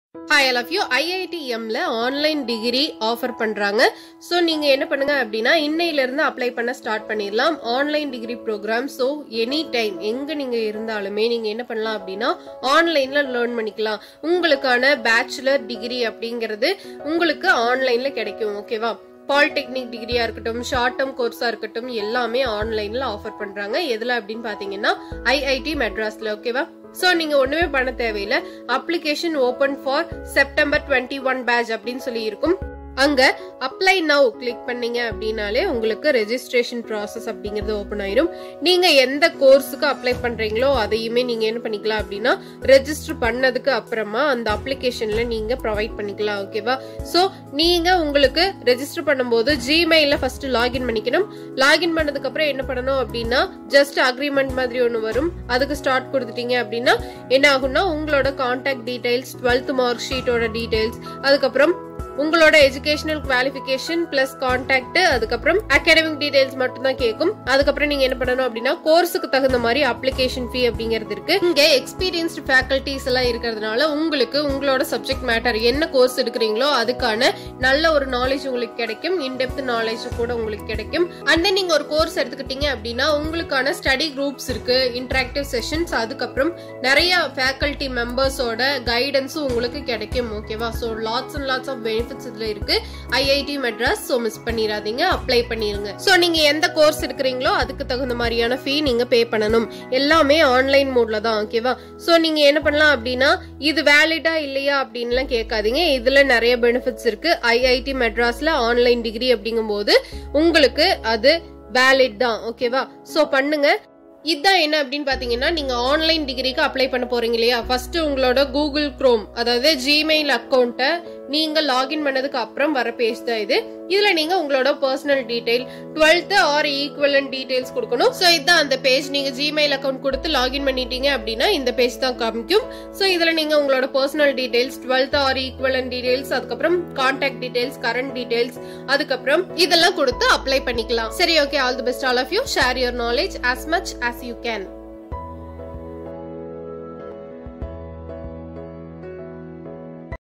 hi all of you ஐஐடிஎம்ல online degree offer பண்றாங்க so நீங்க என்ன பண்ணுங்க அப்படின்னா இன்னையில இருந்து அப்ளை பண்ண ஸ்டார்ட் பண்ணிடலாம் online degree program so any time எங்க நீங்க இருந்தாலுமே நீங்க என்ன பண்ணலாம் அப்படின்னா ஆன்லைன்ல லேர்ன் பண்ணிக்கலாம் உங்களுக்கான பேச்சுலர் டிகிரி அப்படிங்கிறது உங்களுக்கு ஆன்லைன்ல கிடைக்கும் ஓகேவா பாலிடெக்னிக் டிகிரியா இருக்கட்டும் ஷார்ட் டேர்ம் கோர்ஸா இருக்கட்டும் எல்லாமே ஆன்லைன்ல ஆஃபர் பண்றாங்க எதுல அப்படின்னு பாத்தீங்கன்னா ஐஐடி மெட்ராஸ்ல ஓகேவா சோ நீங்க ஒண்ணுமே பண்ண தேவையில்ல application open for September twenty one batch அப்படின்னு சொல்லி இருக்கும் அங்க அப்ளை நவ் கிளிக் பண்ணீங்க அப்படின்னாலே உங்களுக்கு ரெஜிஸ்ட்ரேஷன் ப்ராசஸ் அப்படிங்கிறது ஓபன் ஆயிரும் நீங்க எந்த கோர்ஸுக்கு அப்ளை பண்றீங்களோ அதையுமே நீங்க என்ன பண்ணிக்கலாம் அப்படின்னா ரெஜிஸ்டர் பண்ணதுக்கு அப்புறமா அந்த அப்ளிகேஷன்ல நீங்க ப்ரொவைட் பண்ணிக்கலாம் ஓகேவா சோ நீங்க உங்களுக்கு ரெஜிஸ்டர் பண்ணும்போது ஜிமெயில ஃபர்ஸ்ட் லாகின் பண்ணிக்கணும் லாகின் பண்ணதுக்கு அப்புறம் என்ன பண்ணணும் அப்படின்னா ஜஸ்ட் அக்ரிமெண்ட் மாதிரி ஒன்று வரும் அதுக்கு ஸ்டார்ட் கொடுத்துட்டீங்க அப்படின்னா என்ன ஆகும்னா உங்களோட கான்டாக்ட் டீடைல்ஸ் டுவெல்த் மார்க் ஷீட்டோட டீடைல்ஸ் அதுக்கப்புறம் உங்களோட எஜுகேஷனல் குவாலிஃபிகேஷன் பிளஸ் கான்டாக்ட் அதுக்கப்புறம் அகாடமிக் டீடைல்ஸ் மட்டும் தான் கேட்கும் அதுக்கப்புறம் நீங்க என்ன பண்ணணும் அப்படின்னா கோர்ஸுக்கு தகுந்த மாதிரி அப்ளிகேஷன் ஃபீ அப்படிங்கிறது இருக்கு இங்க எக்ஸ்பீரியன்ஸ்டு ஃபேக்கல்டிஸ் எல்லாம் இருக்கிறதுனால உங்களுக்கு உங்களோட சப்ஜெக்ட் மேட்டர் என்ன கோர்ஸ் எடுக்கிறீங்களோ அதுக்கான நல்ல ஒரு நாலேஜ் உங்களுக்கு கிடைக்கும் இன்டெப்த் நாலேஜ் கூட உங்களுக்கு கிடைக்கும் அண்ட் தென் நீங்க ஒரு கோர்ஸ் எடுத்துக்கிட்டீங்க அப்படின்னா உங்களுக்கான ஸ்டடி குரூப்ஸ் இருக்கு இன்டராக்டிவ் செஷன்ஸ் அதுக்கப்புறம் நிறைய ஃபேக்கல்டி மெம்பர்ஸோட கைடன்ஸும் உங்களுக்கு கிடைக்கும் ஓகேவா so lots and lots of benefits இதுல இருக்கு ஐஐடி மெட்ராஸ் ஸோ மிஸ் பண்ணிடாதீங்க அப்ளை பண்ணிருங்க ஸோ நீங்க எந்த கோர்ஸ் எடுக்கிறீங்களோ அதுக்கு தகுந்த மாதிரியான ஃபீ நீங்க பே பண்ணணும் எல்லாமே ஆன்லைன் மோட்ல தான் ஓகேவா ஸோ நீங்க என்ன பண்ணலாம் அப்படின்னா இது வேலிடா இல்லையா அப்படின்லாம் கேட்காதீங்க இதுல நிறைய பெனிஃபிட்ஸ் இருக்கு ஐஐடி மெட்ராஸ்ல ஆன்லைன் டிகிரி அப்படிங்கும்போது உங்களுக்கு அது வேலிட் தான் ஓகேவா ஸோ பண்ணுங்க இதான் என்ன அப்படின்னு பாத்தீங்கன்னா நீங்க ஆன்லைன் டிகிரிக்கு அப்ளை பண்ண போறீங்க இல்லையா ஃபர்ஸ்ட் உங்களோட கூகுள் குரோம் அதாவது ஜிமெயில் அக்கௌண்ட்டை நீங்க லாகின் பண்ணதுக்கு அப்புறம் வர பேஜ் தான் இது இதுல நீங்க உங்களோட personal detail twelfth or equivalent details கொடுக்கணும் ஸோ இதுதான் அந்த பேஜ் நீங்க ஜிமெயில் அக்கௌண்ட் கொடுத்து லாகின் பண்ணிட்டீங்க அப்படின்னா இந்த பேஜ் தான் காமிக்கும் ஸோ இதுல நீங்க உங்களோட personal details twelfth or equivalent details அதுக்கப்புறம் கான்டாக்ட் டீடைல்ஸ் கரண்ட் டீடைல்ஸ் அதுக்கப்புறம் இதெல்லாம் கொடுத்து அப்ளை பண்ணிக்கலாம் சரி okay all the best all of you share your knowledge as much as you can